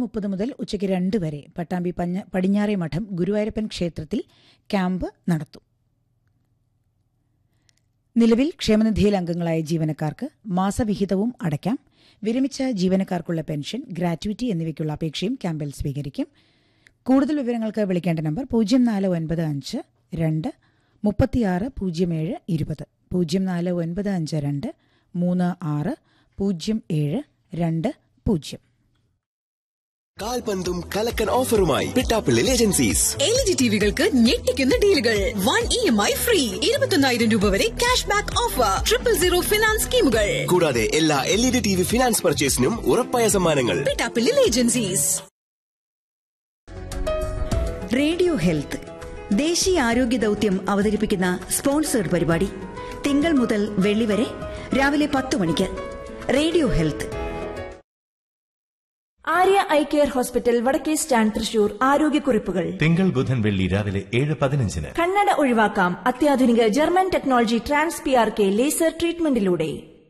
മുപ്പത് മുതൽ ഉച്ചയ്ക്ക് രണ്ട് വരെ പട്ടാമ്പി പഞ്ഞ പടിഞ്ഞാറേ മഠം ഗുരുവായൂരപ്പൻ ക്ഷേത്രത്തിൽ ക്യാമ്പ് നടത്തും നിലവിൽ ക്ഷേമനിധിയിൽ അംഗങ്ങളായ ജീവനക്കാർക്ക് മാസവിഹിതവും അടയ്ക്കാം വിരമിച്ച ജീവനക്കാർക്കുള്ള പെൻഷൻ ഗ്രാറ്റുവിറ്റി എന്നിവയ്ക്കുള്ള അപേക്ഷയും ക്യാമ്പിൽ സ്വീകരിക്കും കൂടുതൽ വിവരങ്ങൾക്ക് വിളിക്കേണ്ട നമ്പർ പൂജ്യം നാല് ഒൻപത് അഞ്ച് രണ്ട് മുപ്പത്തിയാറ് പൂജ്യം ഏഴ് ഇരുപത് പൂജ്യം നാല് ഒൻപത് അഞ്ച് രണ്ട് മൂന്ന് ആറ് പൂജ്യം ഏഴ് രണ്ട് പൂജ്യം കാൽപന്തും കലക്കൻ ഓഫറുമായി പിട്ടാപ്പിള്ളിൽ ഏജൻസീസ് എൽ ജി ടിവികൾക്ക് ഞെട്ടിക്കുന്ന ഡീലുകൾ one E M I free ഇരുപത്തൊന്നായിരം രൂപ വരെ cash back offer triple zero finance സ്കീമുകൾ കൂടാതെ എല്ലാ L E D T V finance പർച്ചേസിനും ഉറപ്പായ സമ്മാനങ്ങൾ പിട്ടാപ്പിള്ളിൽ ഏജൻസീസ് റേഡിയോ ഹെൽത്ത് ദേശീയ ആരോഗ്യ ദൗത്യം അവതരിപ്പിക്കുന്ന സ്പോൺസേഡ് പരിപാടി തിങ്കൾ മുതൽ വെള്ളി വരെ രാവിലെ പത്ത് മണിക്ക് radio health Arya eye care hospital വടക്കേ സ്റ്റാൻഡ് തൃശൂർ ആരോഗ്യക്കുറിപ്പുകൾ തിങ്കൾ ബുധൻ വെള്ളി രാവിലെ ഏഴ് പതിനഞ്ചിന് കണ്ണട ഒഴിവാക്കാം അത്യാധുനിക German technology trans P R K laser ട്രീറ്റ്മെന്റിലൂടെ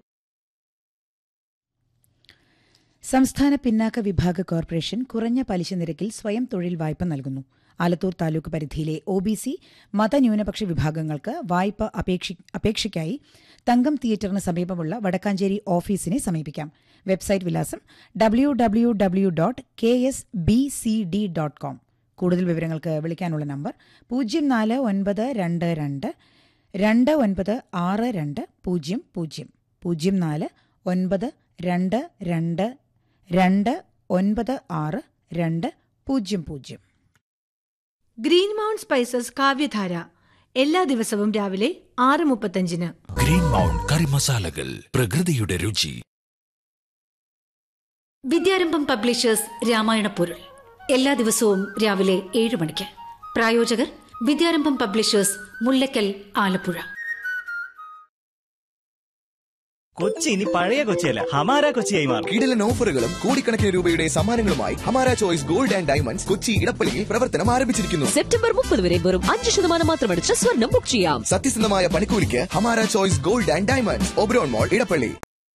സംസ്ഥാന പിന്നാക്ക വിഭാഗ കോർപ്പറേഷൻ കുറഞ്ഞ പലിശ നിരക്കിൽ സ്വയം തൊഴിൽ വായ്പ നൽകുന്നു ആലത്തൂർ താലൂക്ക് പരിധിയിലെ ഒ ബി സി മതന്യൂനപക്ഷ വിഭാഗങ്ങൾക്ക് വായ്പ അപേക്ഷി- അപേക്ഷയ്ക്കായി തങ്കം തിയേറ്ററിന് സമീപമുള്ള വടക്കാഞ്ചേരി ഓഫീസിനെ സമീപിക്കാം വെബ്സൈറ്റ് വിലാസം W W W dot K S B C D dot com കൂടുതൽ വിവരങ്ങൾക്ക് വിളിക്കാനുള്ള നമ്പർ പൂജ്യം നാല് ഒൻപത് രണ്ട് രണ്ട് രണ്ട് ഒൻപത് ആറ് രണ്ട് പൂജ്യം പൂജ്യം പൂജ്യം നാല് ഒൻപത് രണ്ട് രണ്ട് രണ്ട് ഒൻപത് ആറ് രണ്ട് പൂജ്യം പൂജ്യം ഗ്രീൻ മൗണ്ട് സ്പൈസസ് കാവ്യധാര എല്ലാ ദിവസവും രാവിലെ ആറ് മുപ്പത്തഞ്ചിന് ഗ്രീൻ മൗണ്ട് കറി മസാലകൾ പ്രകൃതിയുടെ രുചി വിദ്യാരംഭം പബ്ലിഷേഴ്സ് രാമായണ പൊരുൾ എല്ലാ ദിവസവും രാവിലെ ഏഴ് മണിക്ക് പ്രായോജകർ വിദ്യാരംഭം പബ്ലിഷേഴ്സ് മുല്ലക്കൽ ആലപ്പുഴ കൊച്ചി ഇനി പഴയ കൊച്ചിയല്ല ഹമാര കൊച്ചിയായി മാറും കിടിലൻ ഓഫറുകളും കോടിക്കണക്കിന് രൂപയുടെ സമ്മാനങ്ങളുമായി Hamara choice gold and diamonds Kochi ഇടപ്പള്ളിയിൽ പ്രവർത്തനം ആരംഭിച്ചിരിക്കുന്നു സെപ്റ്റംബർ മുപ്പത് വരെ വെറും അഞ്ച് ശതമാനം മാത്രമടിച്ച് സ്വർണം ബുക്ക് ചെയ്യാം സത്യസന്ധമായ പണിക്കൂലിക്ക് Hamara choice gold and diamonds Oberon mall Edappally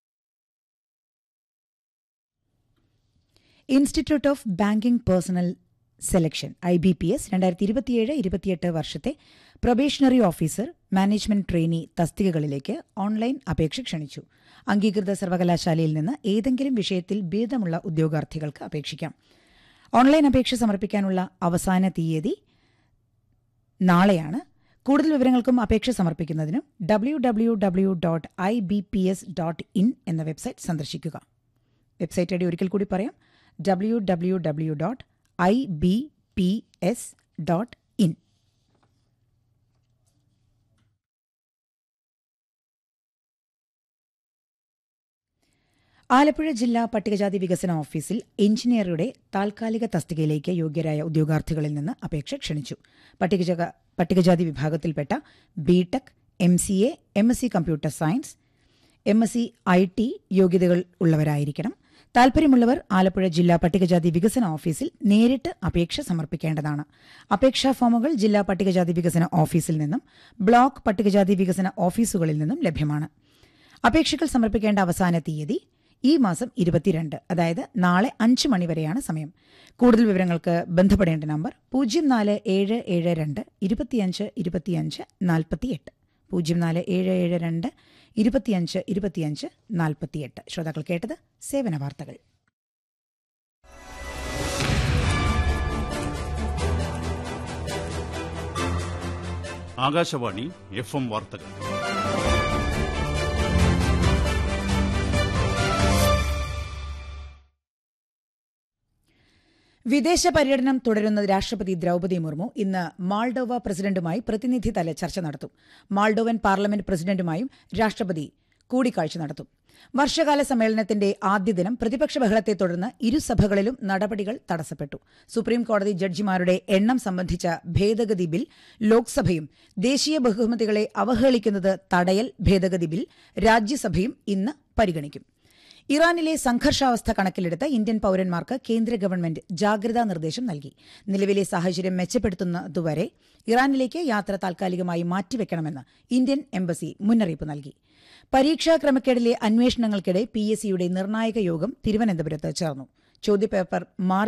institute of banking personnel selection I B P S രണ്ടായിരത്തി ഇരുപത്തിയേഴ് ഇരുപത്തിയെട്ട് വർഷത്തെ പ്രൊബേഷണറി ഓഫീസർ മാനേജ്മെന്റ് ട്രെയിനി തസ്തികകളിലേക്ക് ഓൺലൈൻ അപേക്ഷ ക്ഷണിച്ചു അംഗീകൃത സർവകലാശാലയിൽ നിന്ന് ഏതെങ്കിലും വിഷയത്തിൽ ബിരുദമുള്ള ഉദ്യോഗാർത്ഥികൾക്ക് അപേക്ഷിക്കാം ഓൺലൈൻ അപേക്ഷ സമർപ്പിക്കാനുള്ള അവസാന തീയതി നാളെയാണ് കൂടുതൽ വിവരങ്ങൾക്കും അപേക്ഷ സമർപ്പിക്കുന്നതിനും W W W dot I B P S dot in എന്ന വെബ്സൈറ്റ് സന്ദർശിക്കുക വെബ്സൈറ്റ് ഐ ഡി ഒരിക്കൽ കൂടി പറയാം W W W dot I B P S dot in Alappuzha ജില്ലാ പട്ടികജാതി വികസന ഓഫീസിൽ എഞ്ചിനീയറുടെ താൽക്കാലിക തസ്തികയിലേക്ക് യോഗ്യരായ ഉദ്യോഗാർത്ഥികളിൽ നിന്ന് അപേക്ഷ ക്ഷണിച്ചു പട്ടികജാ പട്ടികജാതി വിഭാഗത്തിൽപ്പെട്ട B Tech M C A M S C computer science M S C I T യോഗ്യതകൾ ഉള്ളവരായിരിക്കണം താൽപര്യമുള്ളവർ ആലപ്പുഴ ജില്ലാ പട്ടികജാതി വികസന ഓഫീസിൽ നേരിട്ട് അപേക്ഷ സമർപ്പിക്കേണ്ടതാണ് അപേക്ഷാ ഫോമുകൾ ജില്ലാ പട്ടികജാതി വികസന ഓഫീസിൽ നിന്നും ബ്ലോക്ക് പട്ടികജാതി വികസന ഓഫീസുകളിൽ നിന്നും ലഭ്യമാണ് അപേക്ഷകൾ സമർപ്പിക്കേണ്ട അവസാന തീയതി ഈ മാസം ഇരുപത്തിരണ്ട് അതായത് നാളെ അഞ്ച് മണിവരെയാണ് സമയം കൂടുതൽ വിവരങ്ങൾക്ക് ബന്ധപ്പെടേണ്ട നമ്പർ പൂജ്യം നാല് ഏഴ് ഏഴ് രണ്ട് ഇരുപത്തിയഞ്ച് ഇരുപത്തിയഞ്ച് നാൽപ്പത്തിയെട്ട് പൂജ്യം നാല് ഏഴ് ഏഴ് രണ്ട് ഇരുപത്തിയഞ്ച് ഇരുപത്തിയഞ്ച് നാൽപ്പത്തിയെട്ട് ശ്രോതാക്കൾ കേട്ടത് സേവന വാർത്തകൾ ആകാശവാണി എഫ് എം വാർത്തകൾ വിദേശ പര്യടനം തുടരുന്ന രാഷ്ട്രപതി ദ്രൗപദി മുർമു ഇന്ന് മാൾഡോവ പ്രസിഡന്റുമായി പ്രതിനിധിതല ചർച്ച നടത്തും മാൾഡോവൻ പാർലമെന്റ് പ്രസിഡന്റുമായും രാഷ്ട്രപതി കൂടിക്കാഴ്ച നടത്തും വർഷകാല സമ്മേളനത്തിന്റെ ആദ്യ ദിനം പ്രതിപക്ഷ ബഹളത്തെ തുടർന്ന് ഇരുസഭകളിലും നടപടികൾ തടസ്സപ്പെട്ടു സുപ്രീം കോടതി ജഡ്ജിമാരുടെ എണ്ണം സംബന്ധിച്ച ഭേദഗതി ബിൽ ലോക്സഭയും ദേശീയ ബഹുമതികളെ അവഹേളിക്കുന്നത് തടയൽ ഭേദഗതി ബിൽ രാജ്യസഭയും ഇന്ന് പരിഗണിക്കും ഇറാനിലെ സംഘർഷാവസ്ഥ കണക്കിലെടുത്ത് ഇന്ത്യൻ പൌരന്മാർക്ക് കേന്ദ്ര ഗവൺമെന്റ് ജാഗ്രതാ നിർദ്ദേശം നൽകി നിലവിലെ സാഹചര്യം മെച്ചപ്പെടുത്തുന്നതുവരെ ഇറാനിലേക്ക് യാത്ര താൽക്കാലികമായി മാറ്റിവെക്കണമെന്ന് ഇന്ത്യൻ എംബസി മുന്നറിയിപ്പ് നൽകി പരീക്ഷാ ക്രമക്കേടിലെ അന്വേഷണങ്ങൾക്കിടെ പി എസ് സിയുടെ നിർണായക യോഗം തിരുവനന്തപുരത്ത് ചേർന്നു ചോദ്യപേപ്പർ മാറി